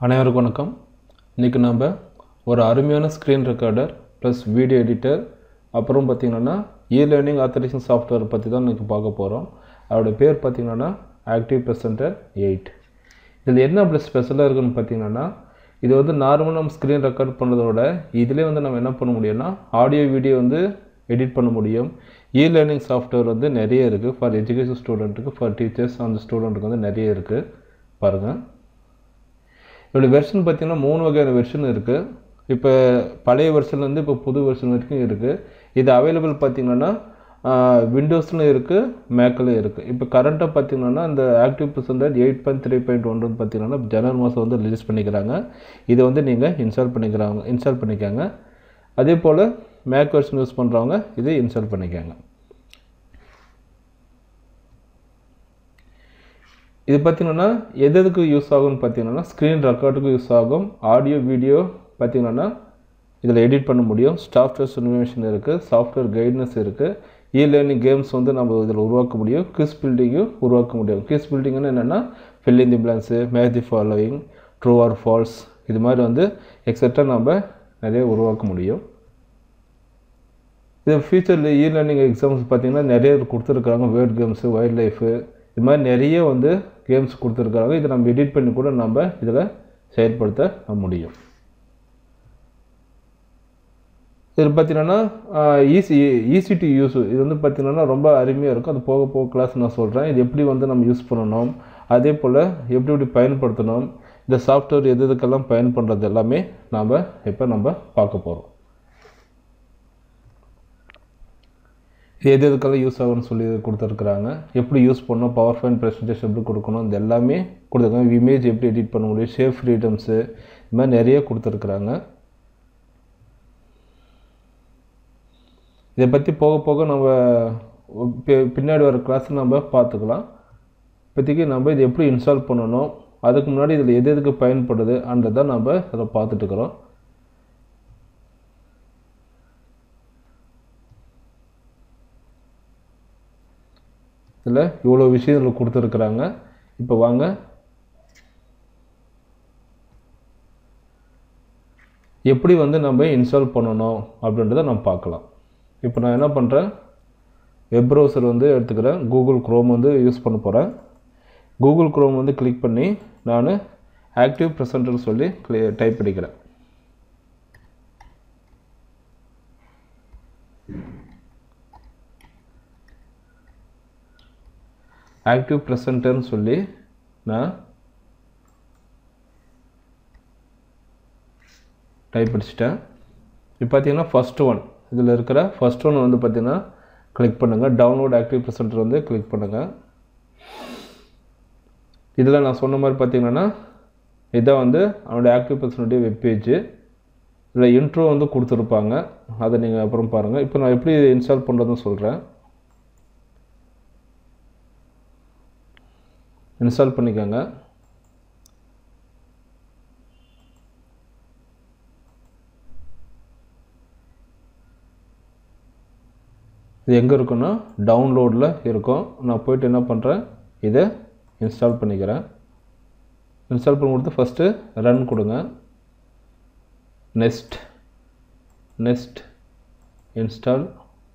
அனைவருக்கும் வணக்கம் இன்றைக்கி நம்ம ஒரு அருமையான screen recorder plus video editor அப்புறம் பார்த்திங்கன்னா இ லேர்னிங் ஆத்தரேஷன் சாஃப்ட்வேர் பற்றி தான் இன்றைக்கி பார்க்க போகிறோம் அதோட பேர் பார்த்திங்கன்னா ஆக்டிவ் ப்ரெசென்டர் எயிட் இதில் என்ன அப்படி ஸ்பெஷலாக இருக்குன்னு பார்த்தீங்கன்னா இது வந்து நார்மலாக நம்ம ஸ்க்ரீன் ரெக்கார்ட் பண்ணுறதோட இதிலே வந்து நம்ம என்ன பண்ண முடியும்னா ஆடியோ வீடியோ வந்து எடிட் பண்ண முடியும் இ லேர்னிங் சாஃப்ட்வேர் வந்து நிறைய இருக்குது ஃபார் எஜுகேஷன் ஸ்டூடெண்ட்டுக்கு ஃபார் டீச்சர்ஸ் அந்த ஸ்டூடெண்ட்டுக்கு வந்து நிறைய இருக்குது பாருங்கள் இதோட வெர்ஷன் பார்த்தீங்கன்னா மூணு வகையான வெர்ஷன் இருக்குது இப்போ பழைய வெர்ஷன்லேருந்து இப்போ புது வெர்ஷன் வரைக்கும் இருக்குது இது அவைலபிள் பார்த்தீங்கன்னா விண்டோஸ்லையும் இருக்குது மேக்கில் இருக்குது இப்போ கரண்ட்டாக பார்த்தீங்கன்னா இந்த active percentage eight point three point one வந்து பார்த்தீங்கன்னா ஜனவரி மாதம் வந்து ரிலீஸ் பண்ணிக்கிறாங்க இதை வந்து நீங்கள் இன்ஸ்டால் பண்ணிக்கிறாங்க இன்ஸ்டால் பண்ணிக்கோங்க அதே போல் மேக் வெர்ஷன் யூஸ் பண்ணுறவங்க இதை இன்ஸ்டால் பண்ணிக்கோங்க இது பார்த்தீங்கன்னா எது எதுக்கு யூஸ் ஆகும்னு பார்த்தீங்கன்னா ஸ்க்ரீன் ரெக்கார்டுக்கு யூஸ் ஆகும் ஆடியோ வீடியோ பார்த்தீங்கன்னா இதில் எடிட் பண்ண முடியும் சாஃப்ட்வேர் இன்ஃபர்மேஷன் இருக்குது சாஃப்ட்வேர் கைட்னஸ் இருக்குது இ லேர்னிங் கேம்ஸ் வந்து நம்ம இதில் உருவாக்க முடியும் கிஸ் பில்டிங்கும் உருவாக்க முடியும் கிஸ் பில்டிங்னு என்னென்னா fill in the blanks make the following true or false இது மாதிரி வந்து எக்ஸட்ரா நம்ம நிறைய உருவாக்க முடியும் இது ஃபியூச்சரில் இ லேர்னிங் எக்ஸாம்ஸ் பார்த்திங்கன்னா நிறைய கொடுத்துருக்காங்க வேர்ட் கேம்ஸு வைல்ட் லைஃபு இது மாதிரி நிறைய வந்து கேம்ஸ் கொடுத்துருக்காங்க இதை நம்ம எடிட் பண்ணி கூட நம்ம இதில் செயல்படுத்த முடியும் இதில் பார்த்தீங்கன்னா ஈஸி ஈஸி டு யூஸ் இது வந்து பார்த்திங்கன்னா ரொம்ப அருமையாக இருக்கும் அது போக போக கிளாஸ் நான் சொல்கிறேன் இது எப்படி வந்து நம்ம யூஸ் பண்ணணும் அதே போல் எப்படி எப்படி பயன்படுத்தணும் இந்த சாஃப்ட்வேர் எது எதுக்கெல்லாம் பயன்படுறது எல்லாமே நாம் இப்போ நம்ம பார்க்க போகிறோம் இது எது எதுக்கெல்லாம் யூஸ் ஆகும்னு சொல்லி கொடுத்துருக்குறாங்க எப்படி யூஸ் பண்ணணும் பவர் பாயிண்ட் ப்ரெசன்டேஷன் எப்படி கொடுக்கணும் இது எல்லாமே கொடுத்துருக்காங்க இமேஜ் எப்படி எடிட் பண்ண முடியும் ஷேப் ஃப்ரீடம்ஸு இது மாதிரி நிறைய கொடுத்துருக்குறாங்க இதை பற்றி போக போக நம்ம பின்னாடி வர கிளாஸ் நம்ம பார்த்துக்கலாம் இப்போதைக்கு நம்ம இது எப்படி இன்ஸ்டால் பண்ணணும் அதுக்கு முன்னாடி இதில் எது எதுக்கு பயன்படுது அன்றதை நம்ம அதை பார்த்துட்டுருக்குறோம் இதில் இவ்வளோ விஷயம் இதில் கொடுத்துருக்குறாங்க இப்போ வாங்க எப்படி வந்து நம்ம இன்ஸ்டால் பண்ணணும் அப்படின்றத நம்ம பார்க்கலாம் இப்போ நான் என்ன பண்ணுறேன் வெப் ப்ரௌசர் வந்து எடுத்துக்கிறேன் கூகுள் க்ரோம் வந்து யூஸ் பண்ண போகிறேன் கூகுள் க்ரோம் வந்து கிளிக் பண்ணி நான் ஆக்டிவ் ப்ரெசன்டர் சொல்லி டைப் பண்ணிக்கிறேன் ஆக்டிவ் ப்ரெசன்டர்னு சொல்லி நான் டைப் அடிச்சிட்டேன் இப்போ பார்த்தீங்கன்னா ஃபஸ்ட்டு ஒன் இதில் இருக்கிற ஃபஸ்ட் ஒன் வந்து பார்த்தீங்கன்னா கிளிக் பண்ணுங்கள் டவுன்லோட் ஆக்டிவ் ப்ரெசன்டர் வந்து கிளிக் பண்ணுங்கள் இதில் நான் சொன்ன மாதிரி பார்த்தீங்கன்னா இதான் வந்து அவனுடைய ஆக்டிவ் ப்ரெசன்டருடைய வெப்பேஜு இதில் இன்ட்ரோ வந்து கொடுத்துருப்பாங்க அதை நீங்கள் அப்புறம் பாருங்கள் இப்போ நான் எப்படி இன்ஸ்டால் பண்ணுறதுன்னு சொல்கிறேன் இன்ஸ்டால் பண்ணிக்கோங்க இது எங்கே இருக்குன்னா டவுன்லோடில் இருக்கும் நான் போயிட்டு என்ன பண்ணுறேன் இதை இன்ஸ்டால் பண்ணிக்கிறேன் இன்ஸ்டால் பண்ணி கொடுத்து ஃபஸ்ட்டு ரன் கொடுங்க நெக்ஸ்ட் நெக்ஸ்ட் இன்ஸ்டால்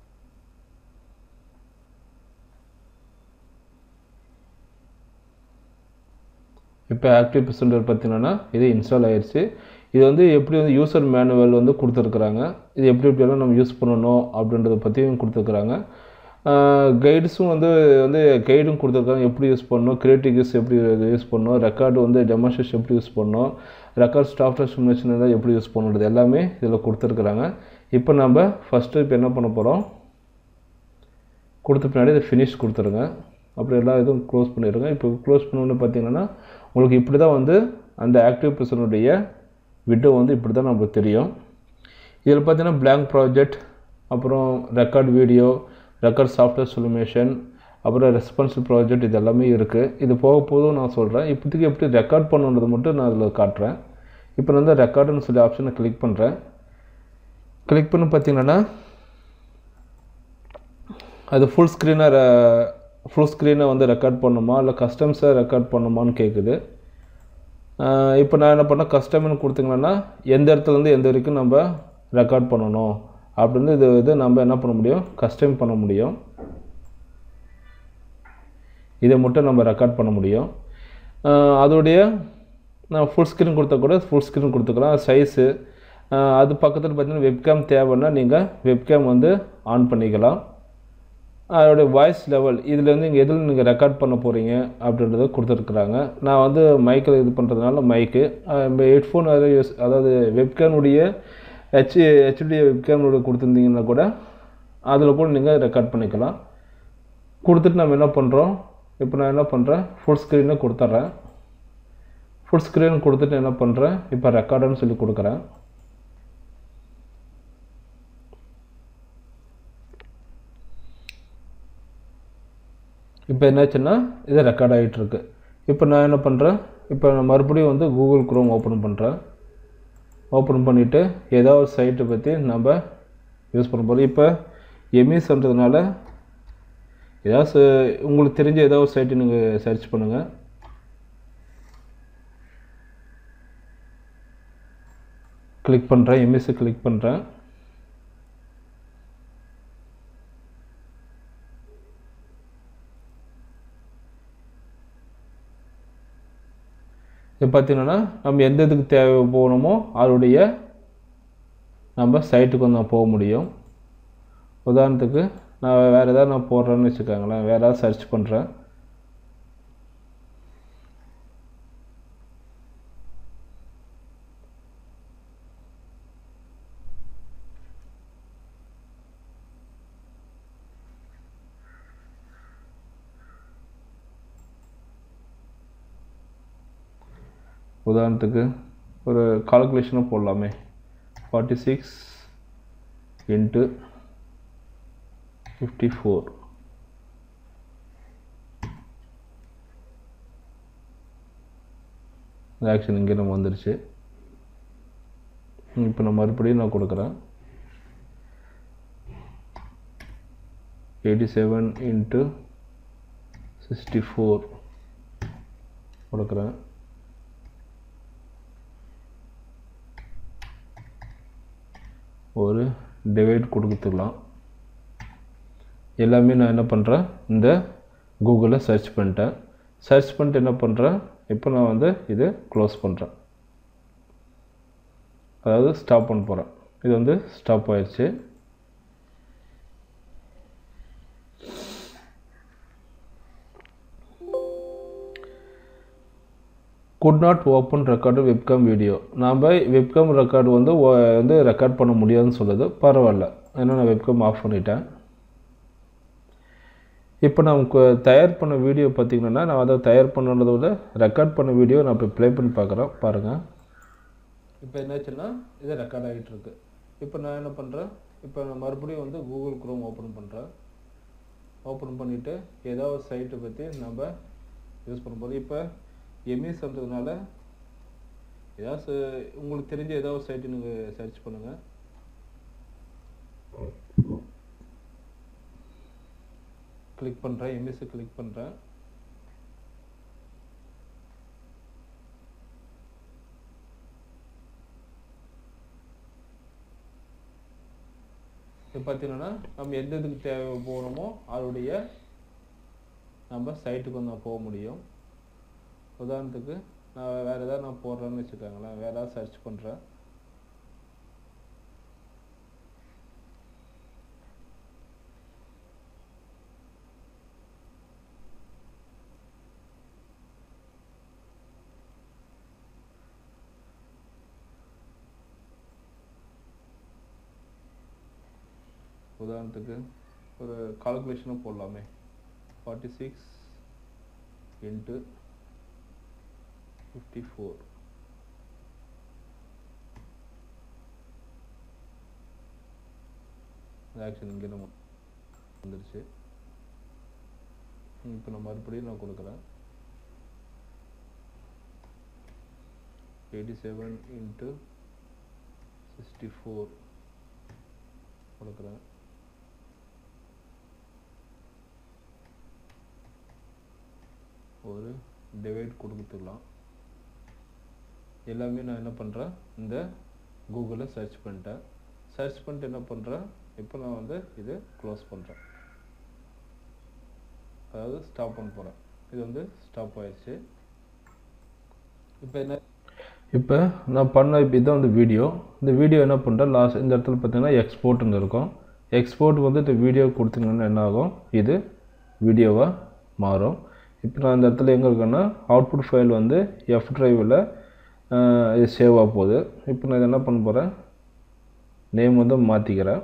இப்போ ஆக்டிவ் ப்ரெசென்டர் பார்த்தீங்கன்னா இது இன்ஸ்டால் ஆயிடுச்சு இது வந்து எப்படி வந்து யூசர் மேனுவல் வந்து கொடுத்துருக்குறாங்க இது எப்படி எப்படியெல்லாம் நம்ம யூஸ் பண்ணணும் அப்படின்றத பற்றியும் கொடுத்துருக்குறாங்க கைட்ஸும் வந்து வந்து கைடும் கொடுத்துருக்காங்க எப்படி யூஸ் பண்ணணும் கிரியேட்டிவ் யூஸ் எப்படி யூஸ் பண்ணணும் ரெக்கார்டு வந்து டெமான்ஸ்ட்ரேஷன் எப்படி யூஸ் பண்ணணும் ரெக்கார்ட் சாஃப்ட்வேர் சிமுலேஷன் எல்லாம் எப்படி யூஸ் பண்ணுறது எல்லாமே இதில் கொடுத்துருக்குறாங்க இப்போ நம்ம ஃபஸ்ட்டு இப்போ என்ன பண்ண போகிறோம் கொடுத்த பின்னாடி இதை ஃபினிஷ் கொடுத்துருங்க அப்புறம் எல்லா இதுவும் க்ளோஸ் பண்ணிடுங்க இப்போ க்ளோஸ் பண்ணோன்னு பார்த்தீங்கன்னா உங்களுக்கு இப்படி தான் வந்து அந்த ஆக்டிவ் பர்சனுடைய விண்டோ வந்து இப்படி தான் நம்மளுக்கு தெரியும் இதில் பார்த்தீங்கன்னா பிளாங்க் ப்ராஜெக்ட் அப்புறம் ரெக்கார்ட் வீடியோ ரெக்கார்ட் சாஃப்ட்வேர் சொல்யூமேஷன் அப்புறம் ரெஸ்பான்சிவ் ப்ராஜெக்ட் இது எல்லாமே இருக்குது இது போக போதும் நான் சொல்கிறேன் இப்போதைக்கு எப்படி ரெக்கார்ட் பண்ணுன்றது மட்டும் நான் அதில் காட்டுறேன் இப்போ நான் வந்து ரெக்கார்டுன்னு சொல்லி ஆப்ஷனை கிளிக் பண்ணுறேன் கிளிக் பண்ணி பார்த்தீங்கன்னா அது ஃபுல் ஸ்க்ரீனாக ஃபுல் ஸ்க்ரீனை வந்து ரெக்கார்ட் பண்ணுமா இல்லை கஸ்டம்ஸை ரெக்கார்ட் பண்ணுமான்னு கேட்குது இப்போ நான் என்ன பண்ணேன் கஸ்டமர்னு கொடுத்தீங்கன்னா எந்த இடத்துலேருந்து எந்த வரைக்கும் நம்ம ரெக்கார்ட் பண்ணணும் அப்படின்னு இது இது நம்ம என்ன பண்ண முடியும் கஸ்டம் பண்ண முடியும் இதை மட்டும் நம்ம ரெக்கார்ட் பண்ண முடியும் ஆஹ் அதோடைய நான் ஃபுல் ஸ்க்ரீன் கொடுத்தா கூட ஃபுல் ஸ்க்ரீன் கொடுத்துக்கலாம் சைஸு அது பக்கத்தில் பார்த்தீங்கன்னா வெப்கேம் தேவைன்னா நீங்கள் வெப்கேம் வந்து ஆன் பண்ணிக்கலாம் அதோடைய வாய்ஸ் லெவல் இதுலேருந்து இங்கே எதில் நீங்கள் ரெக்கார்ட் பண்ண போகிறீங்க அப்படின்றத கொடுத்துருக்குறாங்க நான் வந்து மைக்கில் இது பண்ணுறதுனால மைக்கு ஹெட்ஃபோன் அதை யூஸ் அதாவது வெப்கேனுடைய ஹெச் ஹெச்டி வெப்கேனோட கொடுத்துருந்தீங்கன்னா கூட அதில் கூட நீங்கள் ரெக்கார்ட் பண்ணிக்கலாம் கொடுத்துட்டு நம்ம என்ன பண்ணுறோம் இப்போ நான் என்ன பண்ணுறேன் ஃபுல் ஸ்க்ரீனை கொடுத்துட்றேன் ஃபுல் ஸ்க்ரீன் கொடுத்துட்டு என்ன பண்ணுறேன் இப்போ ரெக்கார்டுன்னு சொல்லி கொடுக்குறேன் இப்போ என்னாச்சுன்னா இது ரெக்கார்ட் ஆகிட்டு இருக்கு இப்போ நான் என்ன பண்ணுறேன் இப்போ நான் மறுபடியும் வந்து கூகுள் குரோம் ஓப்பன் பண்ணுறேன் ஓப்பன் பண்ணிவிட்டு ஏதோ ஒரு சைட்டை பற்றி நம்ம யூஸ் பண்ண போகிறோம் இப்போ எம்இஸ்ன்றதுனால ஏதாவது ச- உங்களுக்கு தெரிஞ்ச ஏதோ ஒரு சைட்டு நீங்கள் சர்ச் பண்ணுங்கள் கிளிக் பண்ணுறேன் எம்எஸ்சி கிளிக் பண்ணுறேன் இப்போ பார்த்தீங்கன்னா நம்ம எந்த இதுக்கு தேவை போகணுமோ அதோடைய நம்ம சைட்டுக்கு வந்து நான் போக முடியும் உதாரணத்துக்கு நான் வேறு ஏதாவது நான் போடுறேன்னு வச்சுக்கோங்களேன் வேறு ஏதாவது சர்ச் பண்ணுறேன் உதாரணத்துக்கு ஒரு கால்குலேஷனாக போடலாமே forty six into fifty four action இங்கே நம்ம வந்துருச்சு இப்போ நான் மறுபடியும் நான் கொடுக்குறேன் eighty seven into sixty four கொடுக்குறேன் ஒரு டிவைட் கொடுத்துக்கலாம் எல்லாமே நான் என்ன பண்ணுறேன் இந்த கூகுளில் சர்ச் பண்ணிட்டேன் சர்ச் பண்ணிட்டு என்ன பண்ணுறேன் இப்போ நான் வந்து இது க்ளோஸ் பண்ணுறேன் அதாவது ஸ்டாப் பண்ண போகிறேன் இது வந்து ஸ்டாப் ஆயிடுச்சு could not open record webcam video நாம் வெப்காம் ரெக்கார்டு வந்து ஓ- வந்து ரெக்கார்ட் பண்ண முடியாதுன்னு சொல்லுது பரவாயில்ல ஏன்னா நான் வெப்காம் ஆஃப் பண்ணிட்டேன் இப்போ நான் கு- தயார் பண்ண வீடியோ பார்த்தீங்கன்னா நான் அதை தயார் பண்ணுறத விட ரெக்கார்ட் பண்ண வீடியோ நான் இப்போ ப்ளே பண்ணி பார்க்குறேன் பாருங்கள் இப்போ என்னாச்சுன்னா இது ரெக்கார்ட் ஆகிட்டு இருக்கு இப்போ நான் என்ன பண்ணுறேன் இப்போ நான் மறுபடியும் வந்து கூகுள் குரோம் ஓப்பன் பண்ணுறேன் ஓப்பன் பண்ணிவிட்டு ஏதோ ஒரு சைட்டை பற்றி நம்ம யூஸ் பண்ணும்போது இப்போ எம்இஸ்ன்றதுனால ஏதாவது ச- உங்களுக்கு தெரிஞ்ச ஏதோ ஒரு சைட்டு நீங்கள் சர்ச் பண்ணுங்கள் கிளிக் பண்ணுறேன் எம்எஸ்சி கிளிக் பண்ணுறேன் இப்போ பார்த்தீங்கன்னா நம்ம எந்த இதுக்கு தேவை போகணுமோ அதோடைய நம்ம சைட்டுக்கு வந்து போக முடியும் உதாரணத்துக்கு நான் வேறு ஏதாவது நான் போடுறேன்னு வச்சுக்கோங்களேன் வேறு ஏதாவது சர்ச் பண்ணுறேன் உதாரணத்துக்கு ஒரு கால்குலேஷனும் போடலாமே forty six into fifty four action இங்கே நம்ம வந்துருச்சு இப்போ நான் மறுபடியும் நான் கொடுக்குறேன் eighty seven into sixty four கொடுக்குறேன் ஒரு டிவைட் கொடுத்துடலாம் எல்லாமே நான் என்ன பண்ணுறேன் இந்த கூகுளில் சர்ச் பண்ணிட்டேன் சர்ச் பண்ணிட்டு என்ன பண்ணுறேன் இப்போ நான் வந்து இது க்ளோஸ் பண்ணுறேன் அதாவது ஸ்டாப் பண்ண போகிறேன் இது வந்து ஸ்டாப் ஆயிடுச்சு இப்போ என்ன இப்போ நான் பண்ண இப்போ இதான் வந்து வீடியோ இந்த வீடியோ என்ன பண்ணுறேன் லாஸ்ட் இந்த இடத்துல பார்த்தீங்கன்னா எக்ஸ்போர்ட்னு இருக்கும் எக்ஸ்போர்ட் வந்து இந்த வீடியோ கொடுத்தீங்கன்னா என்ன ஆகும் இது வீடியோவாக மாறும் இப்போ நான் இந்த இடத்துல எங்கே இருக்கேன்னா அவுட்புட் ஃபைல் வந்து எஃப் ட்ரைவில் இது சேவ் ஆக போகுது இப்போ நான் இதை என்ன பண்ண போகிறேன் நேம் வந்து மாற்றிக்கிறேன்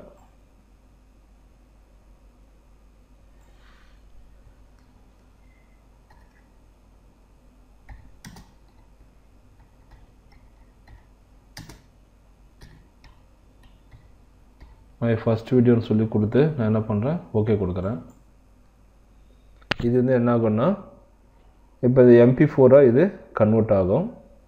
மை ஃபஸ்ட் வீடியோன்னு சொல்லி கொடுத்து நான் என்ன பண்ணுறேன் ஓகே கொடுக்குறேன் இது வந்து என்ன ஆகும்னா இப்போ இது எம்பி ஃபோராக இது கன்வெர்ட் ஆகும்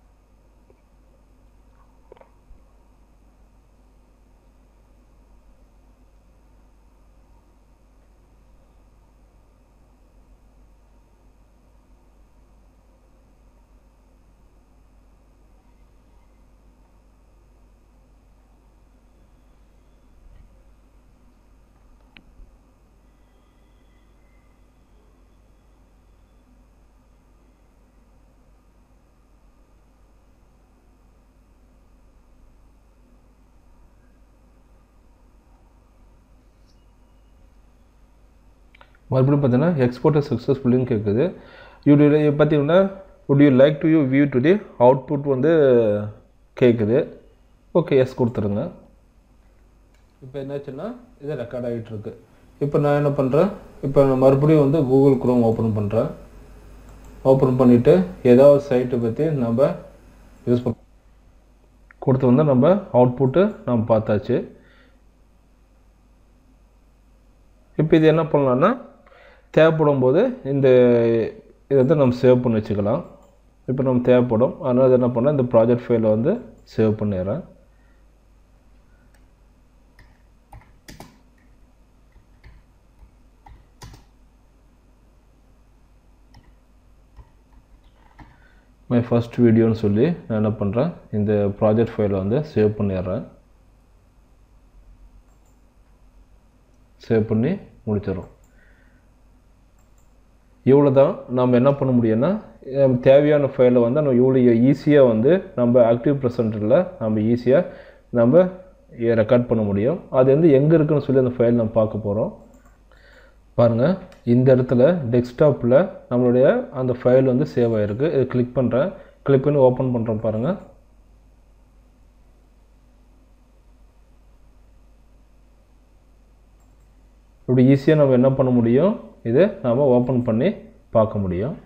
மறுபடியும் பார்த்தீங்கன்னா எக்ஸ்போர்ட் சக்ஸஸ்ஃபுல்லுன்னு கேட்குது யூ பார்த்தீங்கன்னா would you like to you view today output வந்து கேட்குது ஓகே எஸ் கொடுத்துருங்க இப்போ என்னாச்சுன்னா இது ரெக்கார்ட் ஆகிட்டு இருக்கு இப்போ நான் என்ன பண்ணுறேன் இப்போ நான் மறுபடியும் வந்து கூகுள் குரோம் ஓப்பன் பண்ணுறேன் ஓப்பன் பண்ணிவிட்டு ஏதாவது சைட்டை பற்றி நம்ம யூஸ் பண்ண கொடுத்து வந்து நம்ம அவுட்புட்டு நம்ம பார்த்தாச்சு இப்போ இது என்ன பண்ணலான்னா தேவைப்படும் போது இந்த இதை வந்து நம்ம சேவ் பண்ணி வச்சுக்கலாம் இப்போ நம்ம தேவைப்படும் அதனால் இது என்ன பண்ணால் இந்த ப்ராஜெக்ட் ஃபைலை வந்து சேவ் பண்ணிடுறேன் மை ஃபஸ்ட் வீடியோன்னு சொல்லி நான் என்ன பண்ணுறேன் இந்த ப்ராஜெக்ட் ஃபைலை வந்து சேவ் பண்ணிடுறேன் சேவ் பண்ணி முடிச்சிடும் இவ்வளோ தான் நம்ம என்ன பண்ண முடியும்னா நம்ம தேவையான ஃபைலை வந்து நம்ம இவ்வளோ ஈஸியாக வந்து நம்ம ஆக்டிவ் ப்ரெசென்டரில் நம்ம ஈஸியாக நம்ம ரெக்கார்ட் பண்ண முடியும் அது வந்து எங்கே இருக்குன்னு சொல்லி அந்த ஃபைல் நம்ம பார்க்க போகிறோம் பாருங்கள் இந்த இடத்துல டெஸ்க்டாப்பில் நம்மளுடைய அந்த ஃபைல் வந்து சேவ் ஆகிருக்கு இது கிளிக் பண்ணுறேன் கிளிக் பண்ணி ஓப்பன் பண்ணுறோம் பாருங்கள் இப்படி ஈஸியாக நம்ம என்ன பண்ண முடியும் இதை நாம் ஓப்பன் பண்ணி பார்க்க முடியும்